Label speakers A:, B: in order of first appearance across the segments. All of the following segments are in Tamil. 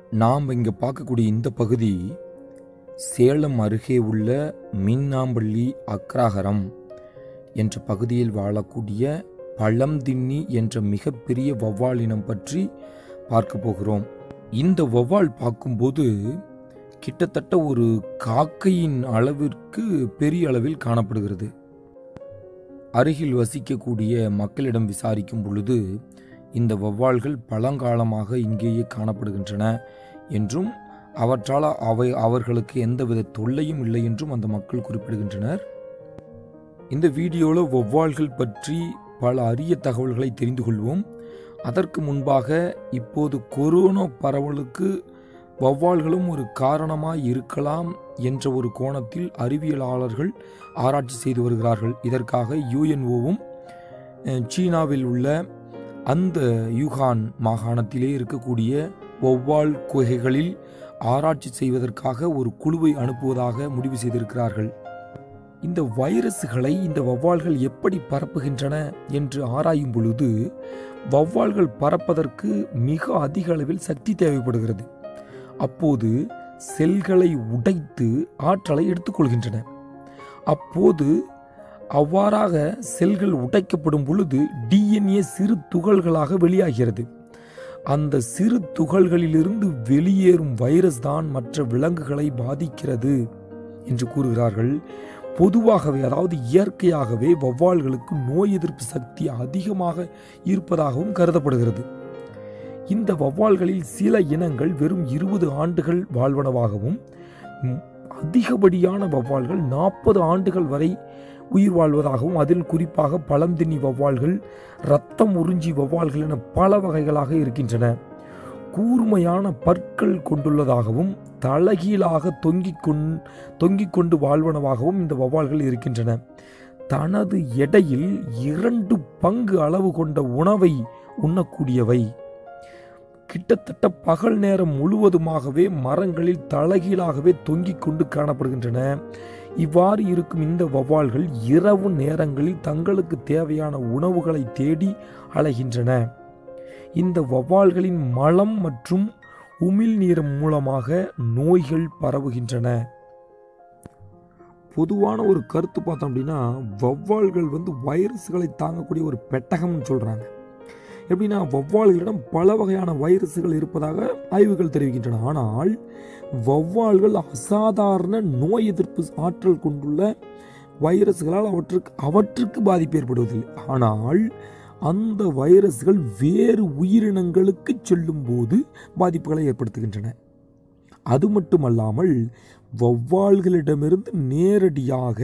A: நாம் இங்கே பார்க்கக்கூடிய இந்த பகுதி சேலம் அருகே உள்ள மீன்னாம்பள்ளி அக்ராகரம் என்ற பகுதியில் வாழக்கூடிய பழம்தின்னி என்ற மிகப்பெரிய வௌவால் இனம் பற்றி பார்க்க போகிறோம் இந்த வௌவால் பார்க்கும்போது கிட்டத்தட்ட ஒரு காக்கையின் அளவிற்கு பெரிய அளவில் காணப்படுகிறது அருகில் வசிக்கக்கூடிய மக்களிடம் விசாரிக்கும் பொழுது இந்த வௌவால்கள் பழங்காலமாக இங்கேயே காணப்படுகின்றன என்றும் அவற்றால் அவை அவர்களுக்கு எந்தவித தொல்லையும் இல்லை என்றும் அந்த மக்கள் குறிப்பிடுகின்றனர் இந்த வீடியோவில் வௌவால்கள் பற்றி பல அரிய தகவல்களை தெரிந்து கொள்வோம் அதற்கு முன்பாக இப்போது கொரோனா பரவலுக்கு வௌவால்களும் ஒரு காரணமாய் இருக்கலாம் என்ற ஒரு கோணத்தில் அறிவியலாளர்கள் ஆராய்ச்சி செய்து வருகிறார்கள் இதற்காக யுஎன்ஓவும் சீனாவில் உள்ள அந்த யூகான் மாகாணத்திலே இருக்கக்கூடிய வௌவால் குகைகளில் ஆராய்ச்சி செய்வதற்காக ஒரு குழுவை அனுப்புவதாக முடிவு செய்திருக்கிறார்கள் இந்த வைரசுகளை இந்த வௌவால்கள் எப்படி பரப்புகின்றன என்று ஆராயும் பொழுது வௌவால்கள் பரப்பதற்கு மிக அதிக அளவில் சக்தி தேவைப்படுகிறது அப்போது செல்களை உடைத்து ஆற்றலை எடுத்துக்கொள்கின்றன அப்போது அவ்வாறாக செல்கள் உடைக்கப்படும் பொழுது டிஎன்ஏ சிறு துகள்களாக வெளியாகிறது அந்த சிறு துகள்களிலிருந்து வெளியேறும் வைரஸ் தான் மற்ற விலங்குகளை பாதிக்கிறது என்று கூறுகிறார்கள் பொதுவாகவே அதாவது இயற்கையாகவே வௌவால்களுக்கு நோய் எதிர்ப்பு சக்தி அதிகமாக இருப்பதாகவும் கருதப்படுகிறது இந்த வௌவால்களில் சில இனங்கள் வெறும் இருபது ஆண்டுகள் வாழ்வனவாகவும் அதிகப்படியான வௌவால்கள் நாற்பது ஆண்டுகள் வரை உயிர் வாழ்வதாகவும் அதில் குறிப்பாக பழந்தின்னி வௌவால்கள் இரத்தம் உறிஞ்சி வௌவால்கள் என பல வகைகளாக இருக்கின்றன கூர்மையான பற்கள் கொண்டுள்ளதாகவும் தலகீழாக தொங்கிக் கொண் தொங்கிக் கொண்டு வாழ்வனவாகவும் இந்த வௌவால்கள் இருக்கின்றன தனது எடையில் இரண்டு பங்கு அளவு கொண்ட உணவை உண்ணக்கூடியவை கிட்டத்தட்ட பகல் நேரம் முழுவதுமாகவே மரங்களில் தலகீழாகவே தொங்கிக் கொண்டு காணப்படுகின்றன இவ்வாறு இருக்கும் இந்த வௌவால்கள் இரவு நேரங்களில் தங்களுக்கு தேவையான உணவுகளை தேடி அலைகின்றன இந்த வௌவால்களின் மலம் மற்றும் உமிழ்நீர் மூலமாக நோய்கள் பரவுகின்றன பொதுவான ஒரு கருத்து பார்த்தோம் அப்படின்னா வௌவால்கள் வந்து வைரஸ்களை தாங்கக்கூடிய ஒரு பெட்டகம்னு சொல்கிறாங்க எப்படின்னா வௌவால்களிடம் பல வகையான வைரஸுகள் இருப்பதாக ஆய்வுகள் தெரிவிக்கின்றன ஆனால் வௌவால்கள் அசாதாரண நோய் எதிர்ப்பு ஆற்றல் கொண்டுள்ள வைரஸ்களால் அவற்றுக்கு அவற்றுக்கு பாதிப்பு ஏற்படுவதில்லை ஆனால் அந்த வைரஸ்கள் வேறு உயிரினங்களுக்கு செல்லும் போது பாதிப்புகளை ஏற்படுத்துகின்றன அது மட்டுமல்லாமல் வௌவால்களிடமிருந்து நேரடியாக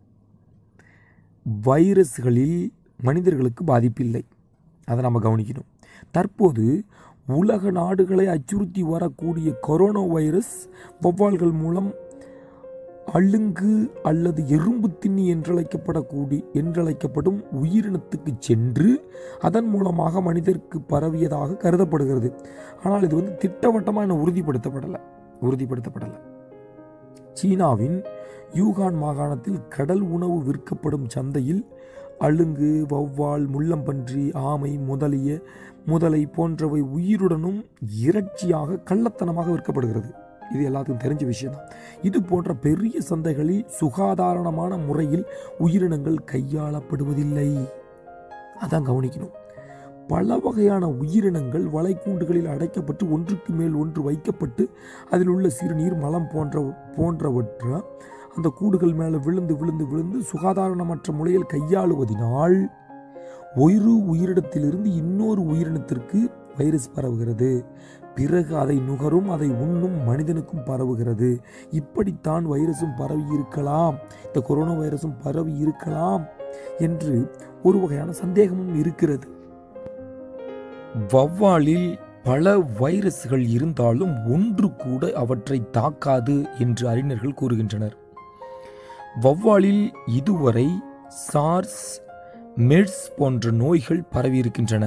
A: வைரஸ்களில் மனிதர்களுக்கு பாதிப்பில்லை அதை நம்ம கவனிக்கணும் தற்போது உலக நாடுகளை அச்சுறுத்தி வரக்கூடிய கொரோனா வைரஸ் வௌவால்கள் மூலம் அழுங்கு அல்லது எறும்பு திண்ணி என்றழைக்கப்படக்கூடிய என்றழைக்கப்படும் உயிரினத்துக்கு சென்று அதன் மூலமாக மனிதருக்கு பரவியதாக கருதப்படுகிறது ஆனால் இது வந்து திட்டவட்டமாக என்ன உறுதிப்படுத்தப்படலை உறுதிப்படுத்தப்படலை சீனாவின் யூகான் மாகாணத்தில் கடல் உணவு விற்கப்படும் சந்தையில் அழுங்கு வௌவால் முள்ளம்பன்றி ஆமை முதலிய முதலை போன்றவை உயிருடனும் இறைச்சியாக கள்ளத்தனமாக விற்கப்படுகிறது இது எல்லாத்துக்கும் தெரிஞ்ச விஷயம்தான் இது போன்ற பெரிய சந்தைகளில் சுகாதாரணமான முறையில் உயிரினங்கள் கையாளப்படுவதில்லை அதான் கவனிக்கணும் பல வகையான உயிரினங்கள் வளைக்கூண்டுகளில் அடைக்கப்பட்டு ஒன்றுக்கு மேல் ஒன்று வைக்கப்பட்டு அதில் உள்ள சிறுநீர் மலம் போன்ற போன்றவற்றை அந்த கூடுகள் மேலே விழுந்து விழுந்து விழுந்து சுகாதாரணமற்ற முறையில் கையாளுவதினால் ஒரு உயிரினத்திலிருந்து இன்னொரு உயிரினத்திற்கு வைரஸ் பரவுகிறது பிறகு அதை நுகரும் அதை உண்ணும் மனிதனுக்கும் பரவுகிறது இப்படித்தான் வைரஸும் பரவி இருக்கலாம் இந்த கொரோனா வைரஸும் பரவி இருக்கலாம் என்று ஒரு வகையான சந்தேகமும் இருக்கிறது வௌவாலில் பல வைரஸ்கள் இருந்தாலும் ஒன்று கூட அவற்றை தாக்காது என்று அறிஞர்கள் கூறுகின்றனர் வௌவாலில் இதுவரை சார்ஸ் மெர்ஸ் போன்ற நோய்கள் பரவியிருக்கின்றன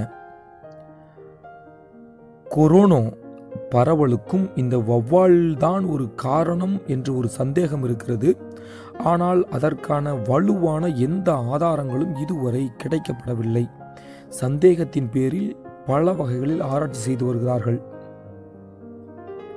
A: கொரோனா பரவலுக்கும் இந்த வௌவால் தான் ஒரு காரணம் என்று ஒரு சந்தேகம் இருக்கிறது ஆனால் அதற்கான வலுவான எந்த ஆதாரங்களும் இதுவரை கிடைக்கப்படவில்லை சந்தேகத்தின் பேரில் பல வகைகளில் ஆராய்ச்சி செய்து வருகிறார்கள்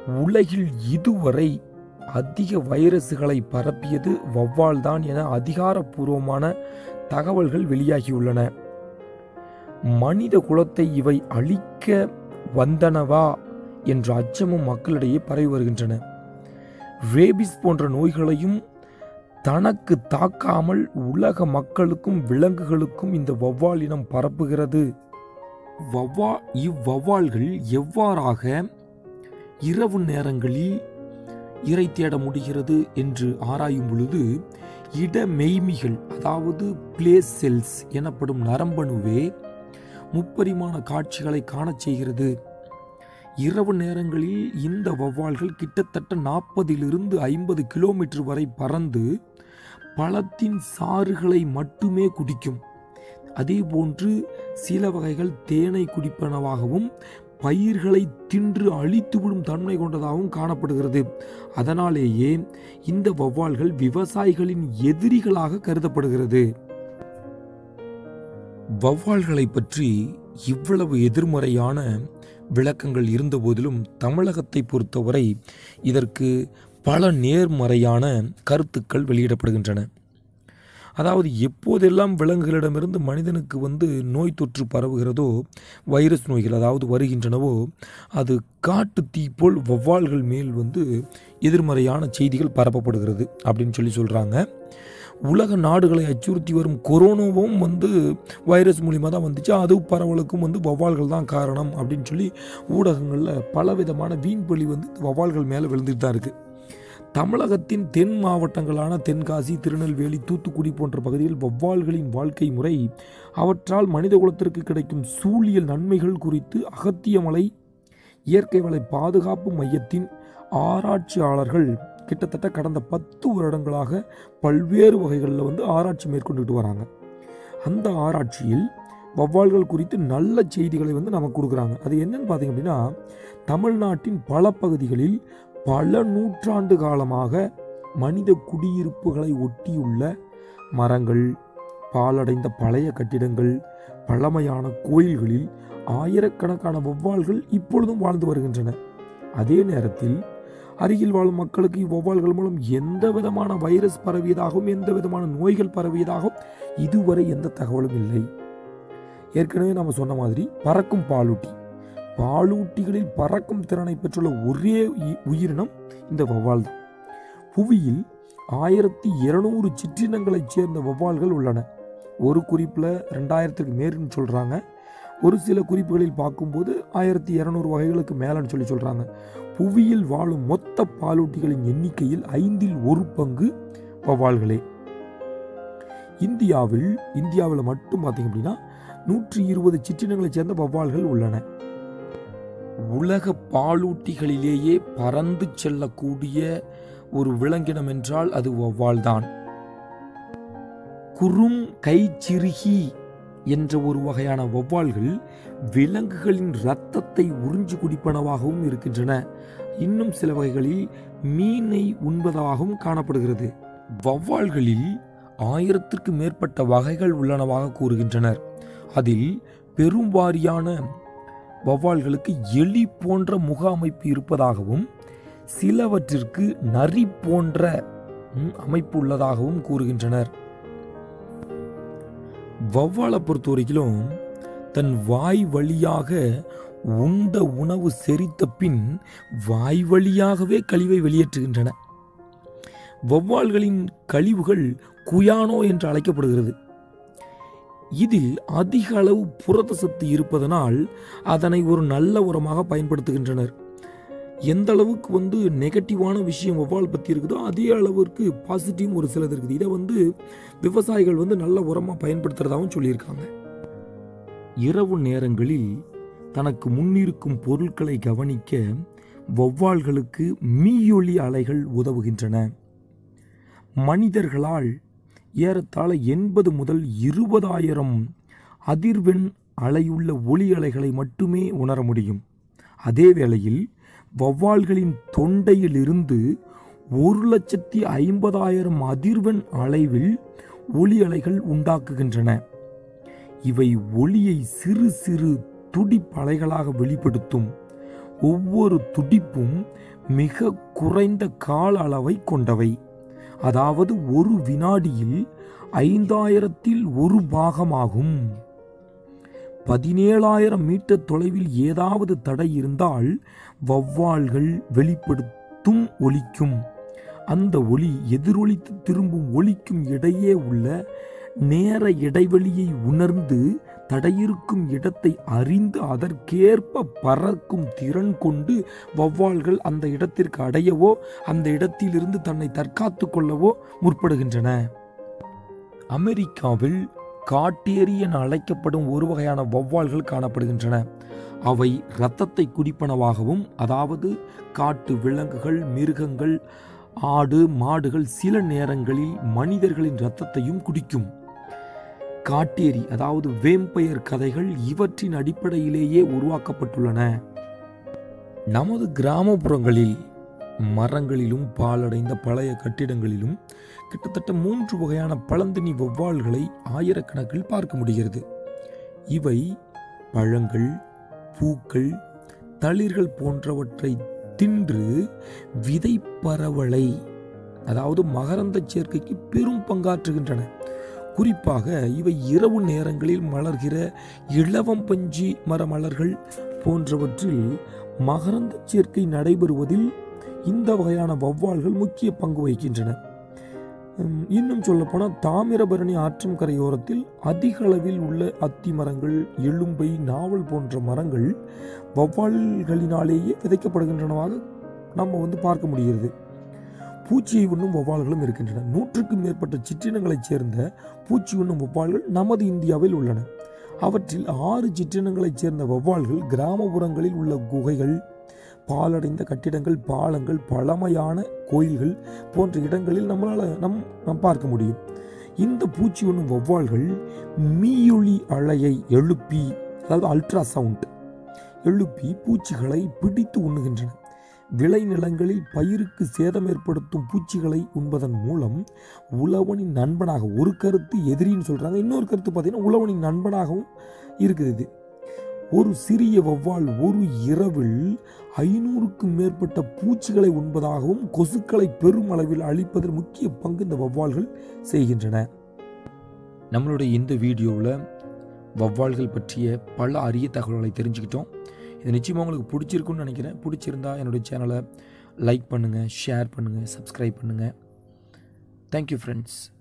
A: உலகில் இதுவரை அதிக வைரசுகளை பரப்பியது வௌவால்தான் என அதிகாரப்பூர்வமான தகவல்கள் வெளியாகியுள்ளன மனித குலத்தை இவை அழிக்க வந்தனவா என்ற அச்சமும் மக்களிடையே பரவி வருகின்றன ரேபிஸ் போன்ற நோய்களையும் தனக்கு தாக்காமல் உலக மக்களுக்கும் விலங்குகளுக்கும் இந்த வௌவால் இனம் பரப்புகிறது வவ்வா இவ்வௌவால்கள் எவ்வாறாக இரவு நேரங்களில் இறை தேட முடிகிறது என்று ஆராயும் பொழுது இடமெய்மிகள் அதாவது பிளேஸ் செல்ஸ் எனப்படும் நரம்பணுவே முப்பரிமாண காட்சிகளை காணச் செய்கிறது இரவு நேரங்களில் இந்த வௌவால்கள் கிட்டத்தட்ட நாற்பதிலிருந்து ஐம்பது கிலோமீட்டர் வரை பறந்து பழத்தின் சாறுகளை மட்டுமே குடிக்கும் அதேபோன்று சில வகைகள் தேனை குடிப்பனவாகவும் பயிர்களை தின்று அழித்துவிடும் தன்மை கொண்டதாகவும் காணப்படுகிறது அதனாலேயே இந்த வௌவால்கள் விவசாயிகளின் எதிரிகளாக கருதப்படுகிறது வௌவால்களை பற்றி இவ்வளவு எதிர்மறையான விளக்கங்கள் இருந்தபோதிலும் தமிழகத்தை பொறுத்தவரை இதற்கு பல நேர்மறையான கருத்துக்கள் வெளியிடப்படுகின்றன அதாவது எப்போதெல்லாம் விலங்குகளிடமிருந்து மனிதனுக்கு வந்து நோய் தொற்று பரவுகிறதோ வைரஸ் நோய்கள் அதாவது வருகின்றனவோ அது காட்டு தீ போல் வௌவால்கள் மேல் வந்து எதிர்மறையான செய்திகள் பரப்பப்படுகிறது அப்படின்னு சொல்லி சொல்கிறாங்க உலக நாடுகளை அச்சுறுத்தி வரும் கொரோனாவும் வந்து வைரஸ் மூலிமா தான் வந்துச்சு அது பரவலுக்கும் வந்து வௌவால்கள் தான் காரணம் அப்படின்னு சொல்லி ஊடகங்களில் பலவிதமான வீண்பழி வந்து வௌவால்கள் மேலே விழுந்துட்டு தான் இருக்குது தமிழகத்தின் தென் மாவட்டங்களான தென்காசி திருநெல்வேலி தூத்துக்குடி போன்ற பகுதியில் வௌவால்களின் வாழ்க்கை முறை அவற்றால் மனித குலத்திற்கு கிடைக்கும் சூழியல் நன்மைகள் குறித்து அகத்தியமலை இயற்கை வள பாதுகாப்பு மையத்தின் ஆராய்ச்சியாளர்கள் கிட்டத்தட்ட கடந்த பத்து வருடங்களாக பல்வேறு வகைகளில் வந்து ஆராய்ச்சி மேற்கொண்டுட்டு வராங்க அந்த ஆராய்ச்சியில் வௌவால்கள் குறித்து நல்ல செய்திகளை வந்து நமக்கு கொடுக்குறாங்க அது என்னன்னு பார்த்தீங்க அப்படின்னா தமிழ்நாட்டின் பல பகுதிகளில் பல நூற்றாண்டு காலமாக மனித குடியிருப்புகளை ஒட்டியுள்ள மரங்கள் பாலடைந்த பழைய கட்டிடங்கள் பழமையான கோயில்களில் ஆயிரக்கணக்கான வௌவால்கள் இப்பொழுதும் வாழ்ந்து வருகின்றன அதே நேரத்தில் அருகில் வாழும் மக்களுக்கு இவ்வௌவால்கள் மூலம் எந்த விதமான வைரஸ் பரவியதாகவும் எந்த விதமான நோய்கள் பரவியதாகவும் இதுவரை எந்த தகவலும் இல்லை ஏற்கனவே நம்ம சொன்ன மாதிரி பறக்கும் பாலூட்டி பாலூட்டிகளில் பறக்கும் திறனை பெற்றுள்ள ஒரே உயி- உயிரினம் இந்த வௌவால் தான் புவியில் ஆயிரத்தி இருநூறு சிற்றினங்களைச் சேர்ந்த வௌவால்கள் உள்ளன ஒரு குறிப்பில் ரெண்டாயிரத்துக்கு மேற்குன்னு சொல்கிறாங்க ஒரு சில குறிப்புகளில் பார்க்கும்போது ஆயிரத்தி இரநூறு வகைகளுக்கு மேலன்னு சொல்லி சொல்கிறாங்க புவியில் வாழும் மொத்த பாலூட்டிகளின் எண்ணிக்கையில் ஐந்தில் ஒரு பங்கு வௌவால்களே இந்தியாவில் இந்தியாவில் மட்டும் பார்த்தீங்க அப்படின்னா நூற்றி இருபது சிற்றினங்களைச் சேர்ந்த வௌவால்கள் உள்ளன உலக பாலூட்டிகளிலேயே பறந்து செல்லக்கூடிய ஒரு விலங்கினம் என்றால் அது வௌவால்தான் குறும் கைச்சிறுகி என்ற ஒரு வகையான வௌவால்கள் விலங்குகளின் இரத்தத்தை உறிஞ்சு குடிப்பனவாகவும் இருக்கின்றன இன்னும் சில வகைகளில் மீனை உண்பதாகவும் காணப்படுகிறது வௌவால்களில் ஆயிரத்திற்கு மேற்பட்ட வகைகள் உள்ளனவாக கூறுகின்றனர் அதில் பெரும்வாரியான வௌவால்களுக்கு எலி போன்ற முக அமைப்பு இருப்பதாகவும் சிலவற்றிற்கு நரி போன்ற ம், அமைப்பு உள்ளதாகவும் கூறுகின்றனர் வௌவாலை பொறுத்த வரைக்கும் தன் வாய் வழியாக உண்ட உணவு செரித்த பின் வாய் வழியாகவே கழிவை வெளியேற்றுகின்றன வௌவால்களின் கழிவுகள் குயானோ என்று அழைக்கப்படுகிறது இதில் அதிக அளவு புரத சத்து இருப்பதனால் அதனை ஒரு நல்ல உரமாக பயன்படுத்துகின்றனர் எந்த அளவுக்கு வந்து நெகட்டிவான விஷயம் வௌவால் பற்றி இருக்குதோ அதே அளவிற்கு பாசிட்டிவ் ஒரு சிலது இருக்குது இதை வந்து விவசாயிகள் வந்து நல்ல உரமாக பயன்படுத்துறதாகவும் சொல்லியிருக்காங்க இரவு நேரங்களில் தனக்கு முன்னிருக்கும் பொருட்களை கவனிக்க வௌவால்களுக்கு மீயொலி அலைகள் உதவுகின்றன மனிதர்களால் ஏறத்தாழ எண்பது முதல் இருபதாயிரம் அதிர்வெண் அலையுள்ள ஒளி அலைகளை மட்டுமே உணர முடியும் அதே வேளையில் வௌவால்களின் தொண்டையிலிருந்து ஒரு லட்சத்தி ஐம்பதாயிரம் அதிர்வெண் அளவில் ஒளி அலைகள் உண்டாக்குகின்றன இவை ஒளியை சிறு சிறு துடிப்பலைகளாக வெளிப்படுத்தும் ஒவ்வொரு துடிப்பும் மிக குறைந்த கால அளவை கொண்டவை அதாவது ஒரு வினாடியில் ஐந்தாயிரத்தில் ஒரு பாகமாகும் பதினேழாயிரம் மீட்டர் தொலைவில் ஏதாவது தடை இருந்தால் வௌவால்கள் வெளிப்படுத்தும் ஒலிக்கும் அந்த ஒலி எதிரொலித்து திரும்பும் ஒலிக்கும் இடையே உள்ள நேர இடைவெளியை உணர்ந்து தடையிருக்கும் இடத்தை அறிந்து அதற்கேற்ப பறக்கும் திறன் கொண்டு வௌவால்கள் அந்த இடத்திற்கு அடையவோ அந்த இடத்திலிருந்து தன்னை தற்காத்து கொள்ளவோ முற்படுகின்றன அமெரிக்காவில் காட்டேரி என அழைக்கப்படும் ஒரு வகையான வௌவால்கள் காணப்படுகின்றன அவை இரத்தத்தை குடிப்பனவாகவும் அதாவது காட்டு விலங்குகள் மிருகங்கள் ஆடு மாடுகள் சில நேரங்களில் மனிதர்களின் இரத்தத்தையும் குடிக்கும் காட்டேரி அதாவது வேம்பயர் கதைகள் இவற்றின் அடிப்படையிலேயே உருவாக்கப்பட்டுள்ளன நமது கிராமப்புறங்களில் மரங்களிலும் பாலடைந்த பழைய கட்டிடங்களிலும் கிட்டத்தட்ட மூன்று வகையான பழந்தினி வௌவால்களை ஆயிரக்கணக்கில் பார்க்க முடிகிறது இவை பழங்கள் பூக்கள் தளிர்கள் போன்றவற்றை தின்று விதை பரவலை அதாவது மகரந்த சேர்க்கைக்கு பெரும் பங்காற்றுகின்றன குறிப்பாக இவை இரவு நேரங்களில் மலர்கிற இளவம் பஞ்சி மர மலர்கள் போன்றவற்றில் மகரந்த சேர்க்கை நடைபெறுவதில் இந்த வகையான வௌவால்கள் முக்கிய பங்கு வகிக்கின்றன உம், இன்னும் சொல்லப்போனால் தாமிரபரணி ஆற்றும் கரையோரத்தில் அதிக அளவில் உள்ள அத்தி மரங்கள் எலும்பை நாவல் போன்ற மரங்கள் வௌவால்களினாலேயே விதைக்கப்படுகின்றனவாக நம்ம வந்து பார்க்க முடிகிறது பூச்சியை உண்ணும் வௌவால்களும் இருக்கின்றன நூற்றுக்கும் மேற்பட்ட சிற்றினங்களைச் சேர்ந்த பூச்சி உண்ணும் வௌவால்கள் நமது இந்தியாவில் உள்ளன அவற்றில் ஆறு சிற்றினங்களைச் சேர்ந்த வௌவால்கள் கிராமப்புறங்களில் உள்ள குகைகள் பாலடைந்த கட்டிடங்கள் பாலங்கள் பழமையான கோயில்கள் போன்ற இடங்களில் நம்மளால் நம் நம் பார்க்க முடியும் இந்த பூச்சி உண்ணும் வௌவால்கள் மீயொலி அலையை எழுப்பி அதாவது அல்ட்ரா சவுண்ட் எழுப்பி பூச்சிகளை பிடித்து உண்ணுகின்றன விளைநிலங்களில் பயிருக்கு சேதம் ஏற்படுத்தும் பூச்சிகளை உண்பதன் மூலம் உழவனின் நண்பனாக ஒரு கருத்து எதிரின்னு சொல்றாங்க இன்னொரு கருத்து பார்த்தீங்கன்னா உழவனின் நண்பனாகவும் இருக்குது இது ஒரு சிறிய வௌவால் ஒரு இரவில் ஐநூறுக்கும் மேற்பட்ட பூச்சிகளை உண்பதாகவும் கொசுக்களை பெரும் அளவில் அழிப்பதில் முக்கிய பங்கு இந்த வௌவால்கள் செய்கின்றன நம்மளுடைய இந்த வீடியோவில் வௌவால்கள் பற்றிய பல அரிய தகவல்களை தெரிஞ்சுக்கிட்டோம் இது நிச்சயமாக உங்களுக்கு பிடிச்சிருக்குன்னு நினைக்கிறேன் பிடிச்சிருந்தா என்னுடைய சேனலை லைக் பண்ணுங்கள் ஷேர் பண்ணுங்கள் சப்ஸ்கிரைப் பண்ணுங்கள் தேங்க்யூ ஃப்ரெண்ட்ஸ்